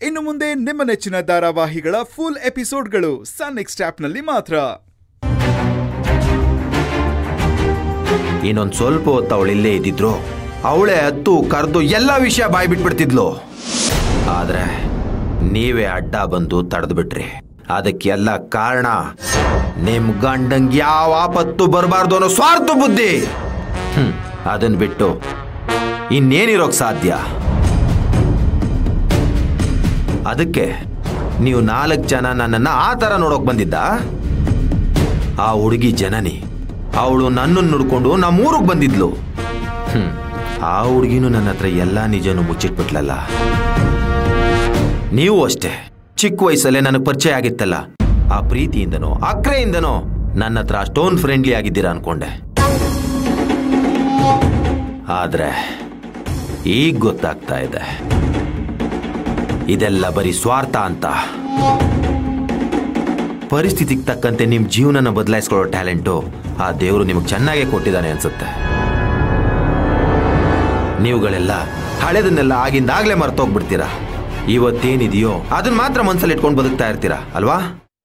ಇನ್ನು ಮುಂದೆ ನಿಮ್ಮ ನೆಚ್ಚಿನ ಧಾರಾವಾಹಿಗಳ ಫುಲ್ ಎಪಿಸೋಡ್ಗಳು ಸನ್ ನೆಕ್ಸ್ಟ್ ಆಪ್ನಲ್ಲಿ ಮಾತ್ರ ಇನ್ನೊಂದು ಸ್ವಲ್ಪ ಹೊತ್ತು ಅವಳು ಇಲ್ಲೇ ಇದ್ದಿದ್ರು ಅವಳೇ ಹತ್ತು ಕರೆದು ಎಲ್ಲ ವಿಷಯ ಬಾಯ್ ಬಿಟ್ಬಿಡ್ತಿದ್ಲು ಆದ್ರೆ ನೀವೇ ಅಡ್ಡ ಬಂದು ತಡೆದು ಬಿಟ್ರಿ ಅದಕ್ಕೆಲ್ಲ ಕಾರಣ ನಿಮ್ ಗಂಡಂಗ್ ಯಾವ ಆಪತ್ತು ಬರಬಾರ್ದು ಅನ್ನೋ ಸ್ವಾರ್ಥ ಬುದ್ಧಿ ಹ್ಮ್ ಅದನ್ ಬಿಟ್ಟು ಇನ್ನೇನಿರೋಕ್ ಸಾಧ್ಯ ಅದಕ್ಕೆ ನೀವು ನಾಲ್ಕು ಜನ ನನ್ನನ್ನ ಆ ಥರ ನೋಡೋಕ್ ಬಂದಿದ್ದ ಆ ಹುಡುಗಿ ಜನನಿ ಅವಳು ನನ್ನನ್ನು ನುಡ್ಕೊಂಡು ನಮ್ಮೂರಿಗೆ ಬಂದಿದ್ಲು ಹ್ಮ್ ಆ ಹುಡುಗಿನೂ ನನ್ನ ಹತ್ರ ಎಲ್ಲ ನಿಜನೂ ಮುಚ್ಚಿಟ್ಬಿಟ್ಲಲ್ಲ ನೀವು ಅಷ್ಟೇ ಚಿಕ್ಕ ವಯಸ್ಸಲ್ಲೇ ನನಗೆ ಪರಿಚಯ ಆಗಿತ್ತಲ್ಲ ಆ ಪ್ರೀತಿಯಿಂದನೋ ಅಕ್ರೆಯಿಂದನೋ ನನ್ನ ಹತ್ರ ಅಷ್ಟೊಂದು ಫ್ರೆಂಡ್ಲಿ ಆಗಿದ್ದೀರಾ ಅನ್ಕೊಂಡೆ ಆದ್ರೆ ಈಗ ಗೊತ್ತಾಗ್ತಾ ಇದೆ ಇದೆಲ್ಲ ಬರೀ ಸ್ವಾರ್ಥ ಅಂತ ಪರಿಸ್ಥಿತಿಗೆ ತಕ್ಕಂತೆ ನಿಮ್ ಜೀವನನ ಬದಲಾಯಿಸ್ಕೊಳ್ಳೋ ಟ್ಯಾಲೆಂಟು ಆ ದೇವರು ನಿಮಗೆ ಚೆನ್ನಾಗೇ ಕೊಟ್ಟಿದ್ದಾನೆ ಅನ್ಸುತ್ತೆ ನೀವುಗಳೆಲ್ಲ ಹಳೆದನ್ನೆಲ್ಲ ಆಗಿಂದಾಗ್ಲೇ ಮರ್ತೋಗ್ಬಿಡ್ತೀರಾ ಇವತ್ತೇನಿದೆಯೋ ಅದನ್ನ ಮಾತ್ರ ಮನ್ಸಲ್ಲಿ ಇಟ್ಕೊಂಡು ಬದುಕ್ತಾ ಇರ್ತೀರಾ ಅಲ್ವಾ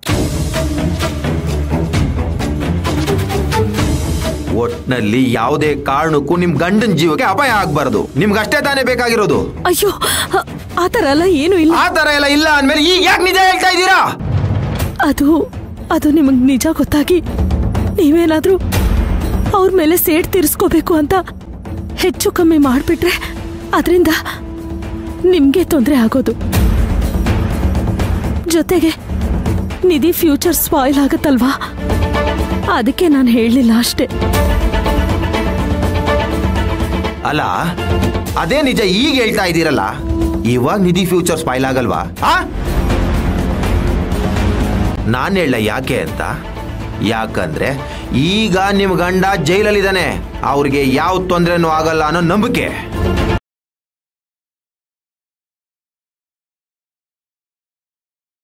ಒಟ್ನಲ್ಲಿ ಯಾವುದೇ ಕಾರಣಕ್ಕೂ ನಿಮ್ ಗಂಡನ ಜೀವಕ್ಕೆ ಅಪಾಯ ಆಗ್ಬಾರ್ದು ನಿಮ್ಗೆ ಅಷ್ಟೇ ತಾನೇ ಬೇಕಾಗಿರೋದು ಅಯ್ಯೋ ಆ- ಆ ಥರ ಎಲ್ಲ ಏನು ಇಲ್ಲ ಆ ತರ ಎಲ್ಲ ಇಲ್ಲ ಅಂದ್ಮೇಲೆ ಈಗ ಯಾಕೆ ನಿಜ ಹೇಳ್ತಾ ಇದ್ದೀರಾ ಅದು ಅದು ನಿಮಗ್ ನಿಜ ಗೊತ್ತಾಗಿ ನೀವೇನಾದ್ರೂ ಅವ್ರ ಮೇಲೆ ಸೇಡ್ ತೀರಿಸ್ಕೋಬೇಕು ಅಂತ ಹೆಚ್ಚು ಕಮ್ಮಿ ಮಾಡ್ಬಿಟ್ರೆ ಅದರಿಂದ ನಿಮ್ಗೆ ತೊಂದರೆ ಆಗೋದು ಜೊತೆಗೆ ನಿಧಿ ಫ್ಯೂಚರ್ ಸ್ಪಾಯ್ಲ್ ಆಗತ್ತಲ್ವಾ ಅದಕ್ಕೆ ನಾನು ಹೇಳಲಿಲ್ಲ ಅಷ್ಟೇ ಅಲ್ಲ ಅದೇ ನಿಜ ಈಗ ಹೇಳ್ತಾ ಇದ್ದೀರಲ್ಲ ಇವಾಗ ನಿಧಿ ಫ್ಯೂಚರ್ ಸ್ಪೈಲ್ ಆಗಲ್ವಾ ಆ ನಾನು ಹೇಳ ಯಾಕೆ ಅಂತ ಯಾಕಂದ್ರೆ ಈಗ ನಿಮ್ ಗಂಡ ಜೈಲಲ್ಲಿದ್ದಾನೆ ಅವ್ರಿಗೆ ಯಾವ ತೊಂದರೆನೂ ಆಗಲ್ಲ ಅನ್ನೋ ನಂಬಿಕೆ